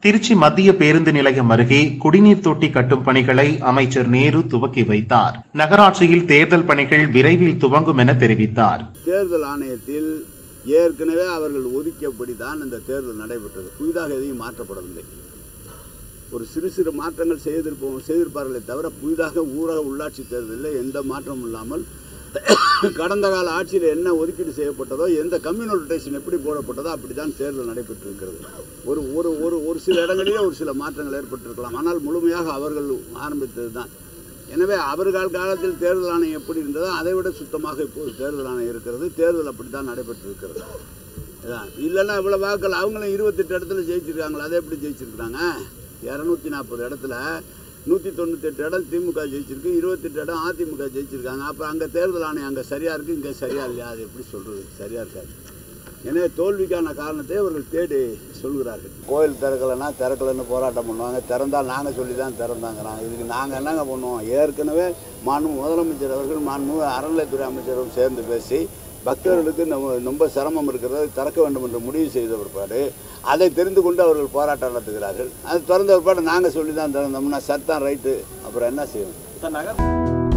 திருச்சி மத்திய பேருந்து நிலையம் அருகே குடிநீர் தொட்டி கட்டும் பணிகளை அமைச்சர் நேரு துவக்கி வைத்தார் நகராட்சியில் தேர்தல் பணிகள் விரைவில் துவங்கும் என தெரிவித்தார் தேர்தல் ஆணையத்தில் ஏற்கனவே அவர்கள் ஒதுக்கியபடி தான் இந்த தேர்தல் நடைபெற்றது புதிதாக எதையும் மாற்றப்படவில்லை ஒரு சிறு சிறு மாற்றங்கள் செய்திருப்போம் செய்திருப்பார்களே தவிர புதிதாக ஊரக உள்ளாட்சி தேர்தலில் எந்த மாற்றமும் இல்லாமல் கடந்த கால ஆட்சியில் என்ன ஒதுக்கீடு செய்யப்பட்டதோ எந்த கம்யூனிட்டேஷன் எப்படி போடப்பட்டதோ அப்படி தான் தேர்தல் நடைபெற்றிருக்கிறது ஒரு ஒரு ஒரு ஒரு சில இடங்களிலே ஒரு சில மாற்றங்கள் ஏற்பட்டிருக்கலாம் ஆனால் முழுமையாக அவர்கள் ஆரம்பித்தது தான் எனவே அவர்கள் காலத்தில் தேர்தல் ஆணையம் எப்படி இருந்ததோ அதை விட சுத்தமாக இப்போது தேர்தல் ஆணையம் இருக்கிறது தேர்தல் அப்படி தான் நடைபெற்றிருக்கிறது அதான். இல்லைன்னா இவ்வளோ வாக்கள் அவங்களும் இருபத்தெட்டு இடத்துல ஜெயிச்சிருக்காங்களா அதை எப்படி ஜெயிச்சிருக்கிறாங்க இரநூத்தி நாற்பது இடத்துல நூற்றி தொண்ணூத்தெட்டு இடம் திமுக ஜெயிச்சிருக்கு இருபத்தெட்டு இடம் அதிமுக ஜெயிச்சிருக்காங்க அப்போ அங்கே தேர்தல் ஆணையம் அங்கே சரியாக இருக்குது இங்கே சரியா இல்லையா அது எப்படி சொல்கிறது சரியாக இருக்காது எனவே தோல்விக்கான காரணத்தை அவர்கள் தேடி சொல்கிறார்கள் கோயில் திறக்கலைன்னா திறக்கலைன்னு போராட்டம் பண்ணுவாங்க திறந்தால் நாங்கள் சொல்லி தான் திறந்தாங்கிறாங்க இதுக்கு நாங்கள் என்னங்க பண்ணுவோம் ஏற்கனவே மாண்பு முதலமைச்சர் அவர்கள் மாண்பு அறநிலைத்துறை அமைச்சரும் சேர்ந்து பேசி பக்தர்களுக்கு நம்ம ரொம்ப சிரமம் இருக்கிறது திறக்க வேண்டும் என்று முடிவு செய்த பிற்பாடு அதை தெரிந்து கொண்டு அவர்கள் போராட்டம் நடத்துகிறார்கள் அது திறந்த பிற்பாடு நாங்கள் சொல்லி தான் திறந்தோம்னா சட்டம் ரைட்டு அப்புறம் என்ன செய்யணும் சார் நகர்